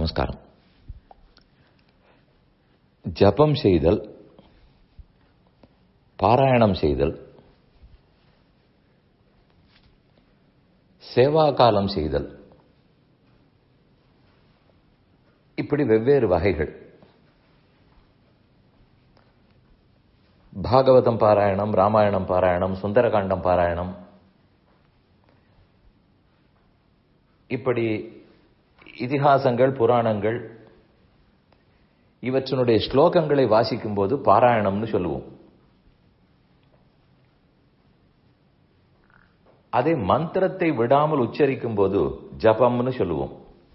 நமஸ்காரம் ஜபம் செய்தல் பாராயணம் செய்தல் சேவா காலம் செய்தல் இப்படி வெவ்வேறு வகைகள் பாகவதம் பாராயணம் ராமாயணம் பாராயணம் சுந்தரகாண்டம் பாராயணம் இப்படி இதிகாசங்கள் புராணங்கள் இவற்றினுடைய ஸ்லோகங்களை வாசிக்கும் போது பாராயணம்னு சொல்லுவோம் அதே மந்திரத்தை விடாமல் உச்சரிக்கும் போது ஜபம்னு சொல்லுவோம்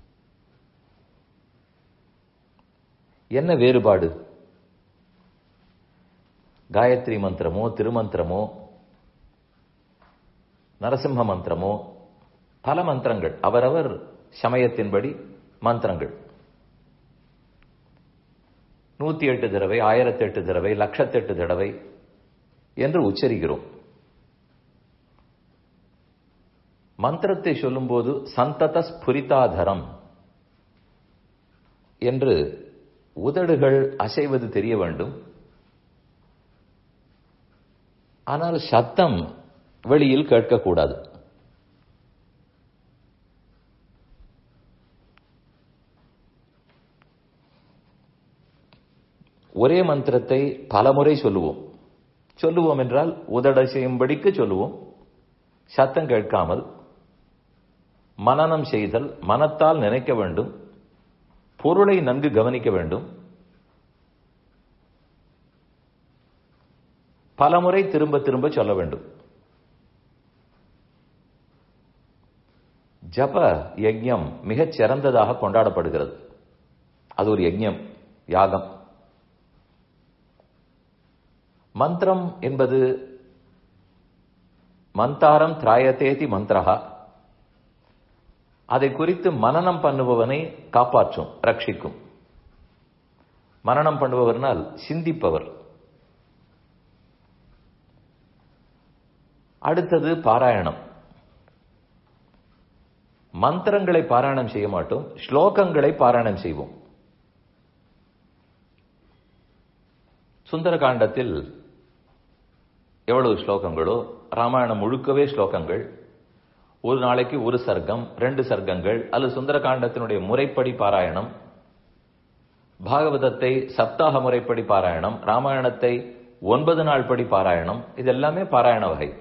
என்ன வேறுபாடு காயத்ரி மந்திரமோ திருமந்திரமோ நரசிம்ம மந்திரமோ பல மந்திரங்கள் அவரவர் சமயத்தின்படி மந்திரங்கள் நூத்தி எட்டு தடவை ஆயிரத்தி எட்டு தடவை லட்சத்தெட்டு தடவை என்று உச்சரிக்கிறோம் மந்திரத்தை சொல்லும்போது சந்தத ஸ்புரிதாதரம் என்று உதடுகள் அசைவது தெரிய வேண்டும் ஆனால் சத்தம் வெளியில் கேட்கக்கூடாது ஒரே மந்திரத்தை பலமுறை சொல்லுவோம் சொல்லுவோம் என்றால் உதட செய்யும்படிக்கு சொல்லுவோம் சத்தம் கேட்காமல் மனநம் செய்தல் மனத்தால் நினைக்க வேண்டும் பொருளை நன்கு கவனிக்க வேண்டும் பலமுறை திரும்ப திரும்ப சொல்ல வேண்டும் ஜப யஜ்யம் மிகச் சிறந்ததாக கொண்டாடப்படுகிறது அது ஒரு யஜ்யம் யாகம் மந்திரம் என்பது மந்தாரம் திராயத்தேதி மந்திரகா அதை குறித்து மனநம் பண்ணுபவனை காப்பாற்றும் ரட்சிக்கும் மனநம் பண்ணுபவர்னால் சிந்திப்பவர் அடுத்தது பாராயணம் மந்திரங்களை பாராயணம் செய்ய மாட்டோம் ஸ்லோகங்களை பாராயணம் செய்வோம் சுந்தர காண்டத்தில் எவ்வளவு ஸ்லோகங்களோ ராமாயணம் முழுக்கவே ஸ்லோகங்கள் ஒரு நாளைக்கு ஒரு சர்க்கம் ரெண்டு சர்க்கங்கள் அல்லது சுந்தர காண்டத்தினுடைய முறைப்படி பாராயணம் பாகவதத்தை சப்தாக முறைப்படி பாராயணம் ராமாயணத்தை ஒன்பது நாள் படி பாராயணம் இது எல்லாமே பாராயண வகை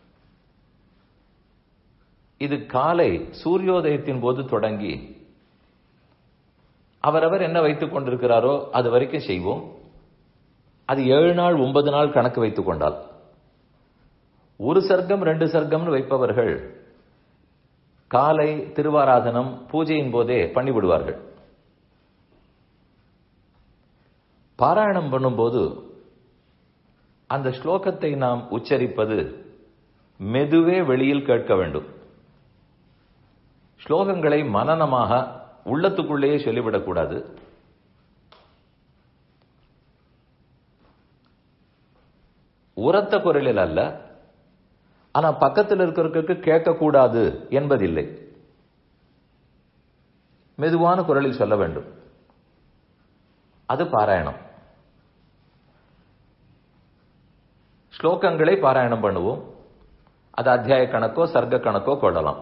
இது காலை சூரியோதயத்தின் போது தொடங்கி அவரவர் என்ன வைத்துக் கொண்டிருக்கிறாரோ அது வரைக்கும் செய்வோம் அது ஏழு நாள் ஒன்பது நாள் கணக்கு வைத்துக் கொண்டால் ஒரு சர்க்கம் ரெண்டு சர்க்கம்னு வைப்பவர்கள் காலை திருவாராதனம் பூஜையின் போதே பண்ணிவிடுவார்கள் பாராயணம் பண்ணும்போது அந்த ஸ்லோகத்தை நாம் உச்சரிப்பது மெதுவே வெளியில் கேட்க வேண்டும் ஸ்லோகங்களை மனநமாக உள்ளத்துக்குள்ளேயே சொல்லிவிடக்கூடாது உரத்த குரலில் அல்ல ஆனா பக்கத்தில் இருக்கிறவருக்கு கேட்கக்கூடாது என்பதில்லை மெதுவான குரலில் சொல்ல வேண்டும் அது பாராயணம் ஸ்லோகங்களை பாராயணம் பண்ணுவோம் அது அத்தியாய கணக்கோ சர்க்க கணக்கோ கொள்ளலாம்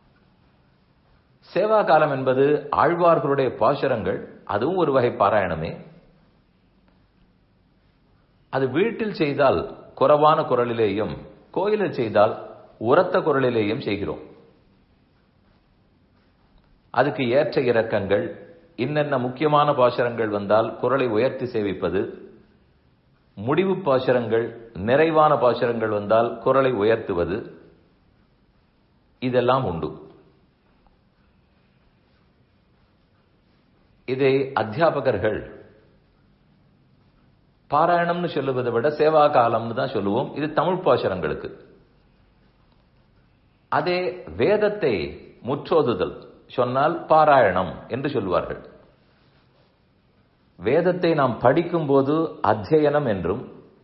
சேவா காலம் என்பது ஆழ்வார்களுடைய பாசுரங்கள் அதுவும் ஒரு வகை பாராயணமே அது வீட்டில் செய்தால் குறைவான குரலிலேயும் கோயிலில் செய்தால் உரத்த குரலிலேயும் செய்கிறோம் அதுக்கு ஏற்ற இறக்கங்கள் இன்னென்ன முக்கியமான பாசுரங்கள் வந்தால் குரலை உயர்த்தி சேவிப்பது முடிவு பாசுரங்கள் நிறைவான பாசுரங்கள் வந்தால் குரலை உயர்த்துவது இதெல்லாம் உண்டு இதை அத்தியாபகர்கள் பாராயணம்னு சொல்லுவதை விட சேவா காலம்னு தான் சொல்லுவோம் இது தமிழ் பாசுரங்களுக்கு அதே வேதத்தை முற்றோதுதல் சொன்னால் பாராயணம் என்று சொல்வார்கள் வேதத்தை நாம் படிக்கும் போது அத்தியனம் என்றும்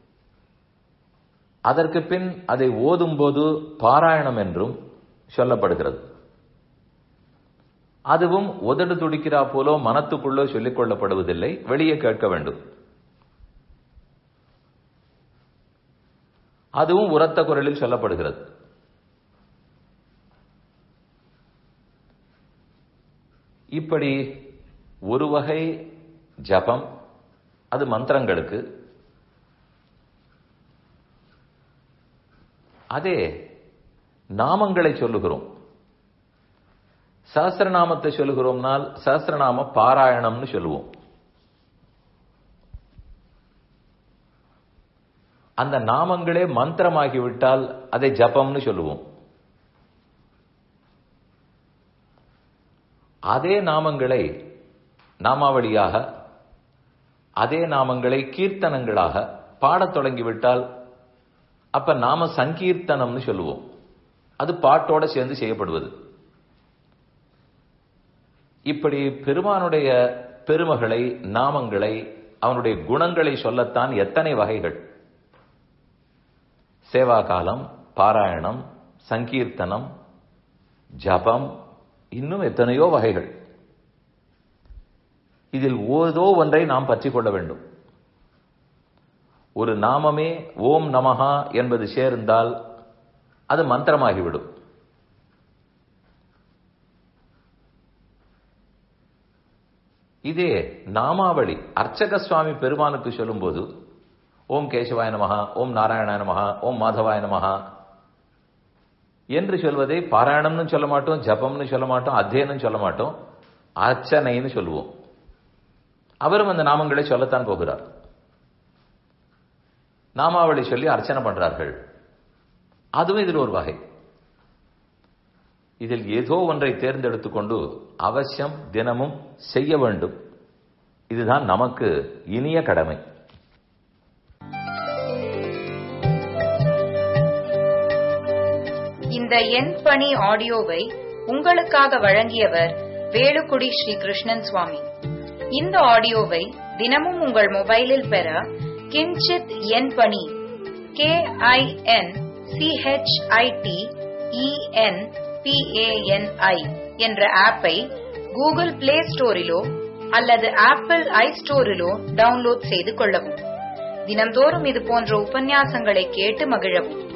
அதற்கு பின் அதை ஓதும் போது பாராயணம் என்றும் சொல்லப்படுகிறது அதுவும் உதடு துடிக்கிறா போலோ மனத்துக்குள்ளோ சொல்லிக் கொள்ளப்படுவதில்லை வெளியே கேட்க வேண்டும் அதுவும் உரத்த குரலில் சொல்லப்படுகிறது இப்படி ஒரு வகை ஜபம் அது மந்திரங்களுக்கு அதே நாமங்களை சொல்லுகிறோம் சஹசிரநாமத்தை சொல்லுகிறோம்னால் சஹசிரநாம பாராயணம்னு சொல்லுவோம் அந்த நாமங்களே மந்திரமாகிவிட்டால் அதை ஜபம்னு சொல்லுவோம் அதே நாமங்களை நாமாவளியாக அதே நாமங்களை கீர்த்தனங்களாக பாடத் தொடங்கிவிட்டால் அப்ப நாம சங்கீர்த்தனம்னு சொல்லுவோம் அது பாட்டோட சேர்ந்து செய்யப்படுவது இப்படி பெருமானுடைய பெருமகளை நாமங்களை அவனுடைய குணங்களை சொல்லத்தான் எத்தனை வகைகள் சேவா காலம் பாராயணம் சங்கீர்த்தனம் ஜபம் இன்னும் எத்தனையோ வகைகள் இதில் ஓதோ ஒன்றை நாம் பற்றி கொள்ள வேண்டும் ஒரு நாமமே ஓம் நமஹா என்பது சேர்ந்தால் அது மந்திரமாகிவிடும் இதே நாமாவளி அர்ச்சக சுவாமி பெருமானுக்கு சொல்லும்போது ஓம் கேசவாய நமஹா ஓம் நாராயணாய நமஹா ஓம் மாதவாய நமஹா என்று சொல்வதை பாராயணம்னு சொல்ல மாட்டோம் ஜபம்னு சொல்ல மாட்டோம் அத்தியனம் சொல்ல மாட்டோம் அர்ச்சனைன்னு சொல்லுவோம் அவரும் அந்த நாமங்களை சொல்லத்தான் போகிறார் நாமாவளி சொல்லி அர்ச்சனை பண்றார்கள் அதுவும் இதில் ஒரு வகை இதில் ஏதோ ஒன்றை தேர்ந்தெடுத்துக் கொண்டு அவசியம் தினமும் செய்ய வேண்டும் இதுதான் நமக்கு இனிய கடமை இந்த எண் பணி ஆடியோவை உங்களுக்காக வழங்கியவர் வேலுக்குடி ஸ்ரீ கிருஷ்ணன் சுவாமி இந்த ஆடியோவை தினமும் உங்கள் மொபைலில் பெற கிஞ்சித் எண் பணி கே ஐ என் சிஹெச்ஐடி இஎன் பிஏஎன்ஐ என்ற ஆப்பை கூகுள் பிளே ஸ்டோரிலோ அல்லது ஆப்பிள் ஐ ஸ்டோரிலோ டவுன்லோட் செய்து கொள்ளவும் தினந்தோறும் இது போன்ற உபன்யாசங்களை கேட்டு மகிழவும்